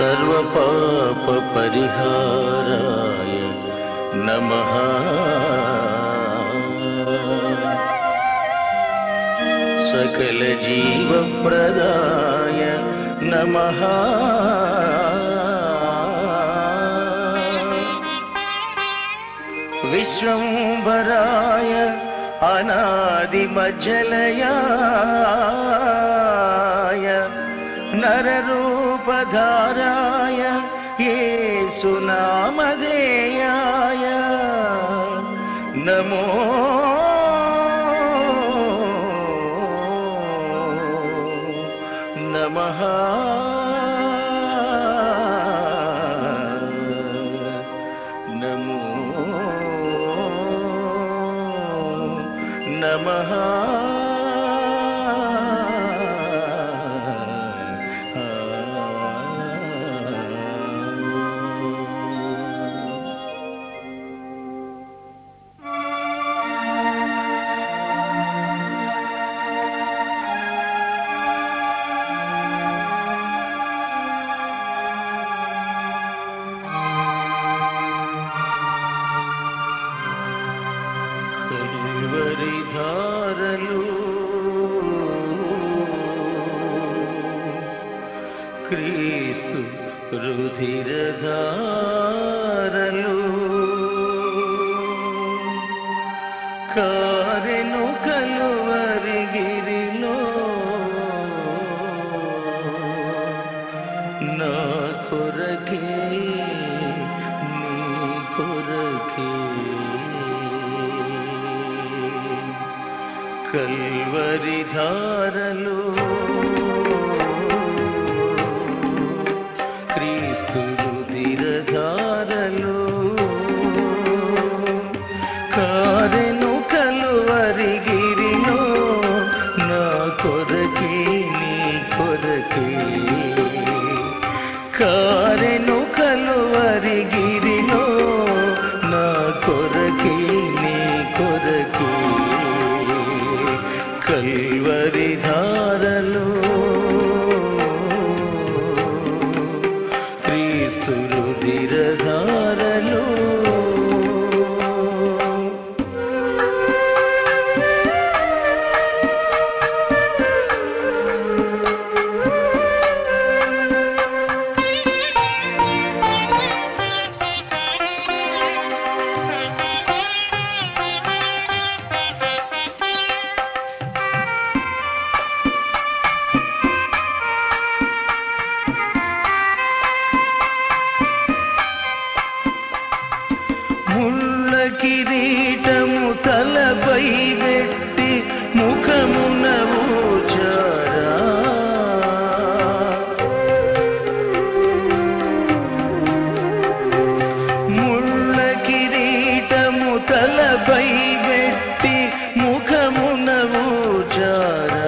सर्वपापपरिहाराय नमः सकलजीवप्रदाय नमः विश्वम्भराय अनादिमज्जलयाय नररूपधाराय येसुनामधेयाय नमो नमः नमो नमः కలువరిధారలు క్రీస్తు రుధిరధారలు కారెను కలువరిగిరిలో నా కొరకే నీ కొరకే కల్వరి ధారలు క్రీస్తు ధారలు కారెను కలువరి గిరిలో నా కొరకే నీ కొరకే కారెను కలువరి గిరిలో నా కొరకే నీ కొరకే కల్వరి ధారలు క్రీస్తు రుధిర ధారలు ముళ్ళ కిరీటము తలపై పెట్టి ముఖమున ఊచారా ముళ్ళ కిరీటము తలపై పెట్టి ముఖమున ఊచారా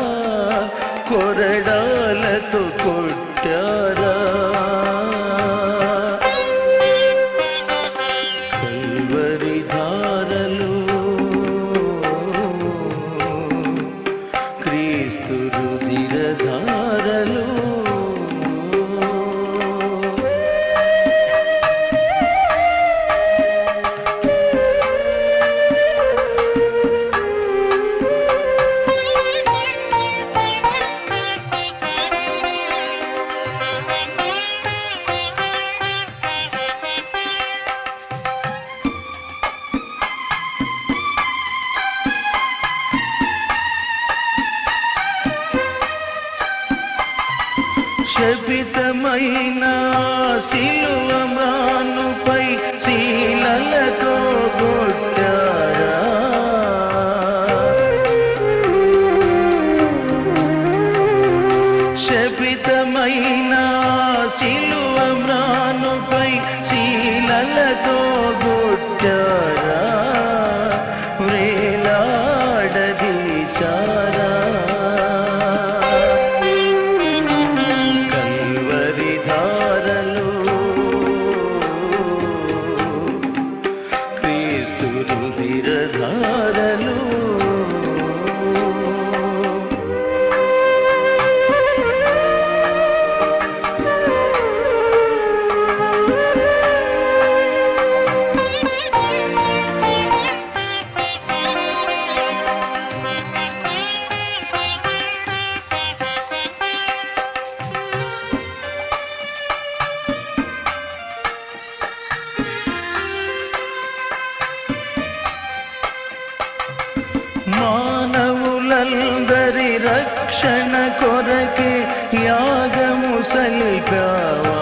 కొరడాలతో కొట్టారా కల్వరి ధారలు క్రీస్తు రుధిర ధారలు శపితమైన శిలువ మ్రానుపై శీలలతో కొట్టారా శపితమైన శిలువ మ్రానుపై శీలలతో కొట్టారా వ్రేలాడదీశారా కల్వరి ధారలు క్రీస్తు రుధిర ధారలు యాగము సలిపావా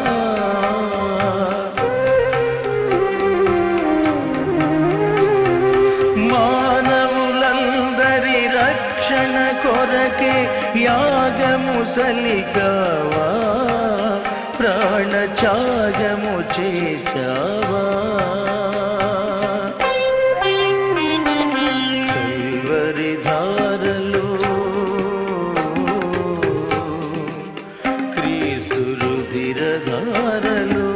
మానవులందరి రక్షణ కొరకే యాగము సలిపావా ప్రాణ త్యాగము చేశావా కల్వరి ధారలో క్రీస్తు రుధిర ధారలో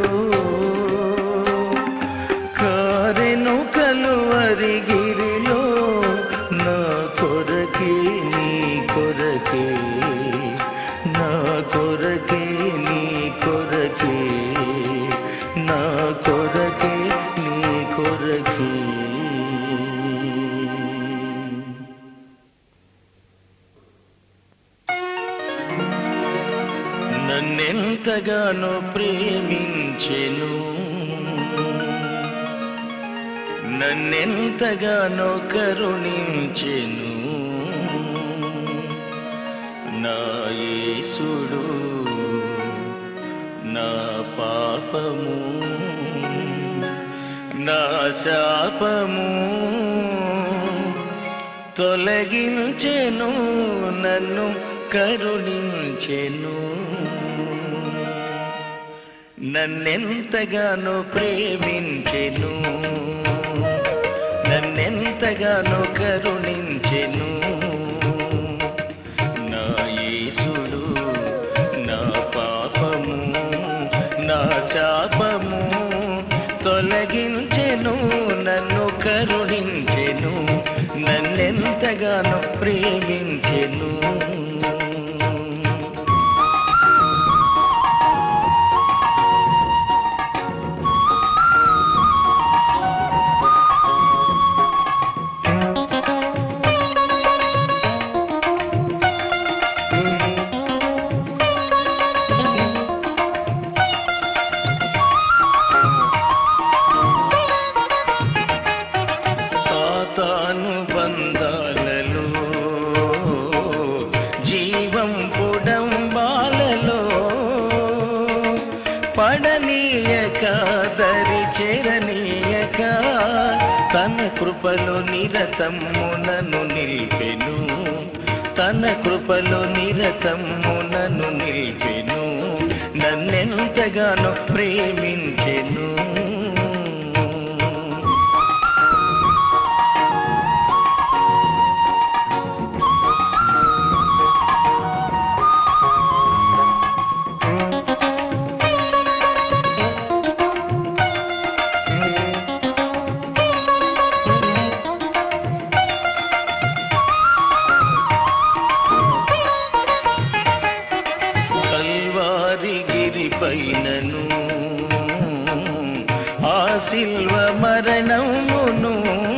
కారెను కలువరి గిరిలో నా కొరకే నీ కొరకే నా కొరకే నీ కొరకే నా కొరకే నీ కొరకే నన్నెంతగానో ప్రేమించెను నన్నెంతగానో కరుణించెను నా యేసుడు నా పాపము నా శాపము తొలగించెను నన్ను కరుణించెను నన్నెంతగానో ప్రేమించెను నన్నెంతగానో కరుణించెను నా యేసుడు నా పాపము నా శాపము తొలగించెను నన్ను కరుణించెను నన్నెంతగానో ప్రేమించెను సాతాను బంధాలలో జీవం పుడంబాలలో పడనీయక దరి చేరనీయక తన కృపలో నిరతమ్మునను నిల్పెను తన కృపలో నిరతమ్మునను నిల్పెను నన్నెంతగానో ప్రేమించెను కల్వారి గిరి పైనను ఆ సిల్వ మరణమును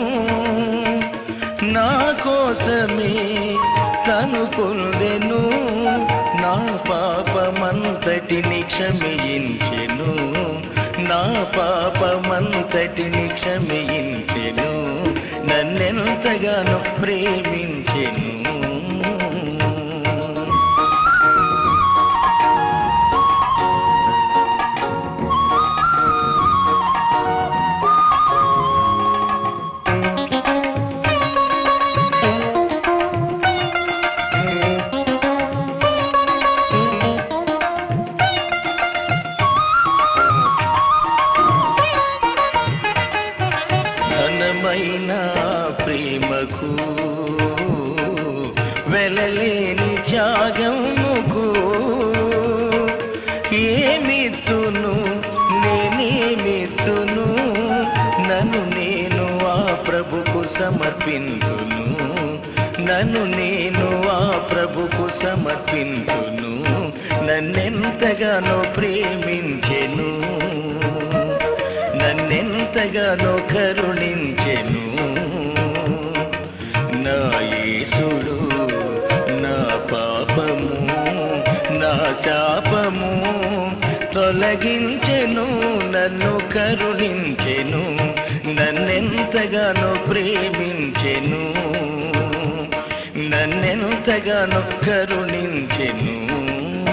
నా కోసమే తను పొందెను నా పాపమంతటిని క్షమించెను నా పాపమంతటిని క్షమించెను నన్నెంతగానో ప్రేమించెను ఘనమైన ప్రేమకు వెలలేని త్యాగముకు ఏమిత్తును నేనేమిత్తును నన్ను నేను ఆ ప్రభుకు సమర్పించును నన్ను నేను ఆ ప్రభుకు సమర్పించును నన్నెంతగానో ప్రేమించెను నన్నెంతగానో కరుణించెను నా యేసుడు నా పాపము నా శాపము తొలగించెను నన్ను కరుణించెను నన్నెంతగానో ప్రేమించెను నన్నెంతగానో కరుణించెను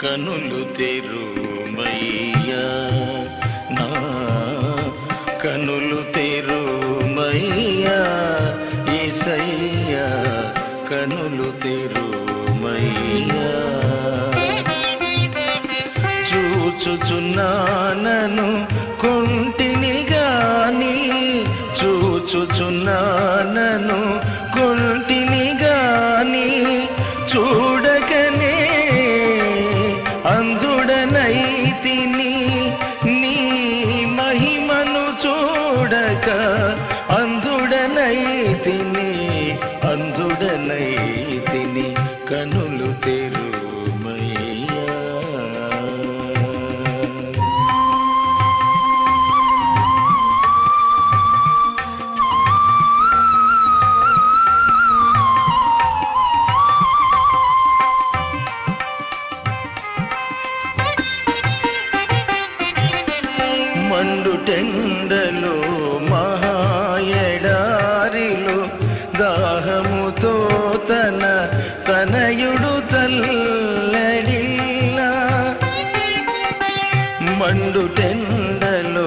కనులు తెరుమయ్యా నా కనులు తెరుమయ్యా ఏసయ్యా కనులు తెరుమయ్యా చూచుచున్నానను కొంటిని గాని చూచుచున్నానను కొంటిని గాని చూడకనే అందుడనైతిని నీ మహిమను చూడక అందుడనైతిని అందుడనైతిని కనులు తెరుమయ్యా మండుటెండలో మహాయడారిలో దాహముతో తన తనయుడు తల్లడిల్లా మండుటెండలో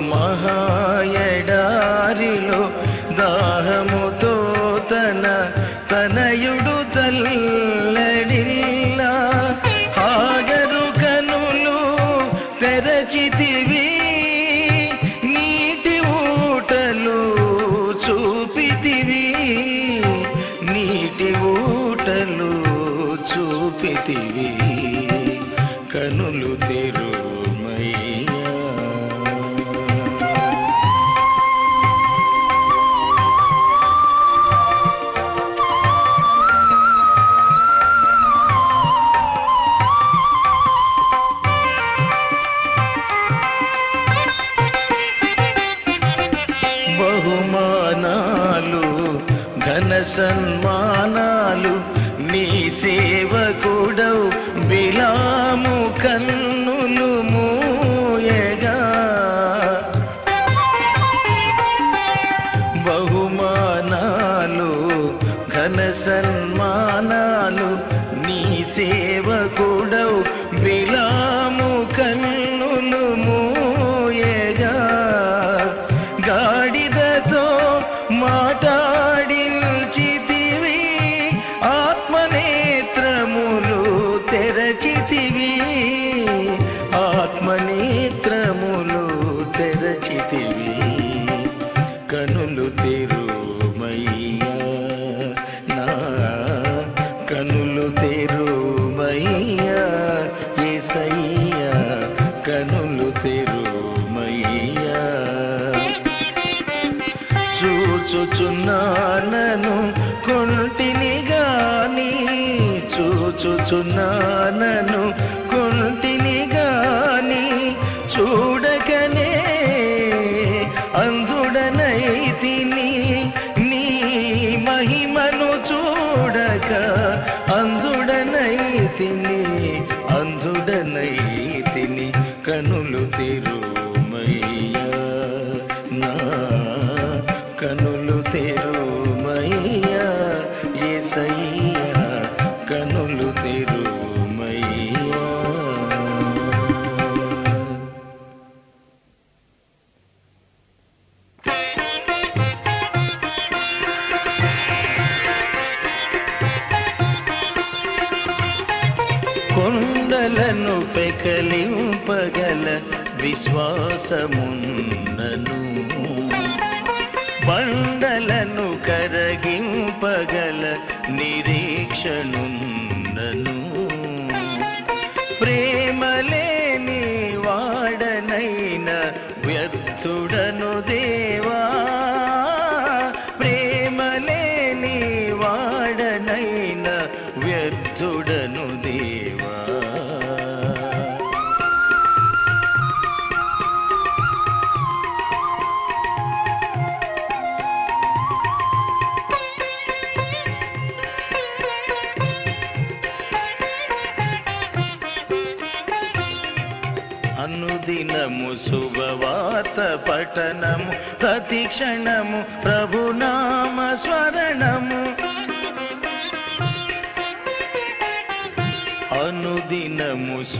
మహాయడారిలో దాహముతో తన తనయుడు తల్లడిల్లా హాగరు కనులు తెరచితివి నీటి ఊటలు చూపితివి నీటి ఊటలు చూపితివి కనులు తెరుమయ్యా బహుమానాలు ఘన సన్మానాలు నీ సేవకుడవు బిలాము కన్నులు మూయగా బహుమానాలు ఘన సన్మానాలు నీ సేవకుడవు బిలాము కన్నులు మూయగా గాడిదతో మాటాడిల్చితివి ఆత్మనేత్రములు తెరచితివి ఆత్మనేత్రములు తెరచితివి కనులు తెరుమయ్యా నా కనులు తెరుమయ్యా ఏసయ్యా కనులు తెరుమయ్యా చూచుచున్నానను కొంటిని గాని చూచుచున్నానను కొంటిని గాని చూడకనే అందుడనైతిని నీ మహిమను చూడక అందుడనైతిని అందుడనైతిని కనులు తెరుమయ్యా నా కనులు తెరుమయ్యా ఏసయ్యా కనులు తెరుమయ్యా కొండలను పెకలింపగల విశ్వాసమున్నను బండలను కరగింపగల నిరీక్షణున్నను ప్రేమలేని వాడనైన వ్యర్థుడను దేవా ప్రేమలేని వాడనైన వ్యర్థుడను దేవా అనుదినము శుభవార్త పఠనము ప్రతి క్షణము ప్రభునామ స్మరణము అనుదినము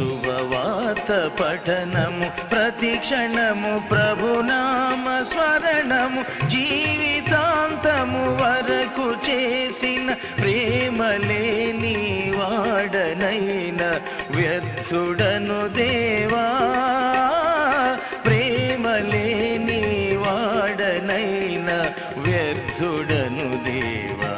పఠనము ప్రతి క్షణము ప్రభునామ స్మరణము జీవితాంతము వరకు చేసిన ప్రేమలేని వాడనైన వ్యర్థుడను దేవా ప్రేమలేని వాడనైన వ్యర్థుడను దేవా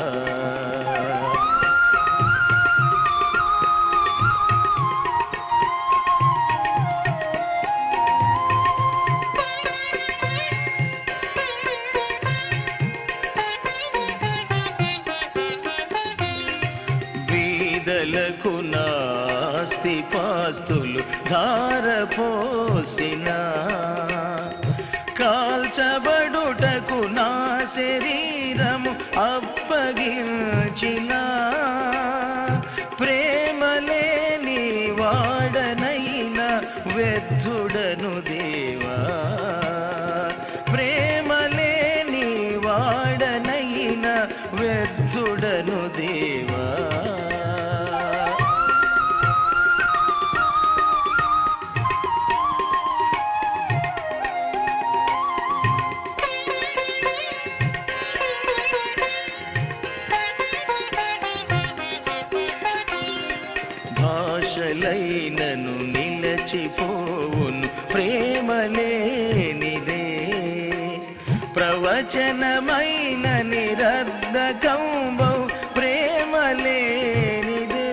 బీదలకు నాస్తి పాస్తులు ధారపోసిన కాల్చబడుటకు నా శరీరము అప్పగించిన ప్రేమలేని వాడనైన వ్యర్థుడను దేవా ప్రేమలేని వాడనైన వ్యర్థుడను దేవా భాషలైనను నిలచిపోవును ప్రేమలేనిదే ప్రవచనమైన నిరర్ధకంబౌ ప్రేమలేనిదే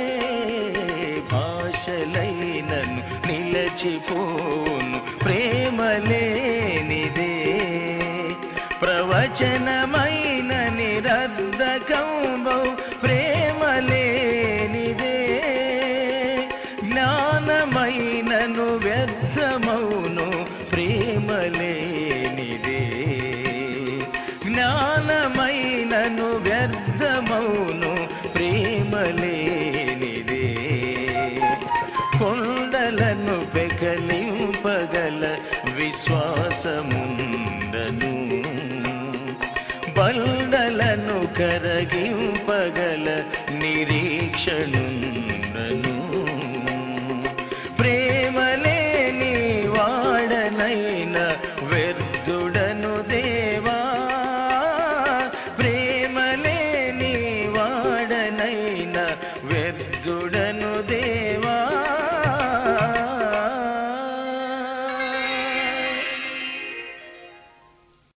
భాషలైనను నిలచిపోవును ప్రేమలేనిదే ప్రవచనమైన నిరర్ధకంబౌ ప్రేమలేనిదే జ్ఞానమైనను వ్యర్థమౌను ప్రేమలేనిదే జ్ఞానమైనను వ్యర్థమౌను ప్రేమలేనిదే కొండలను పెకలింపగల విశ్వాసముండను బండలను కరగింపగల నిరీక్షణుండను ప్రేమలేని వాడనైన వ్యర్థుడ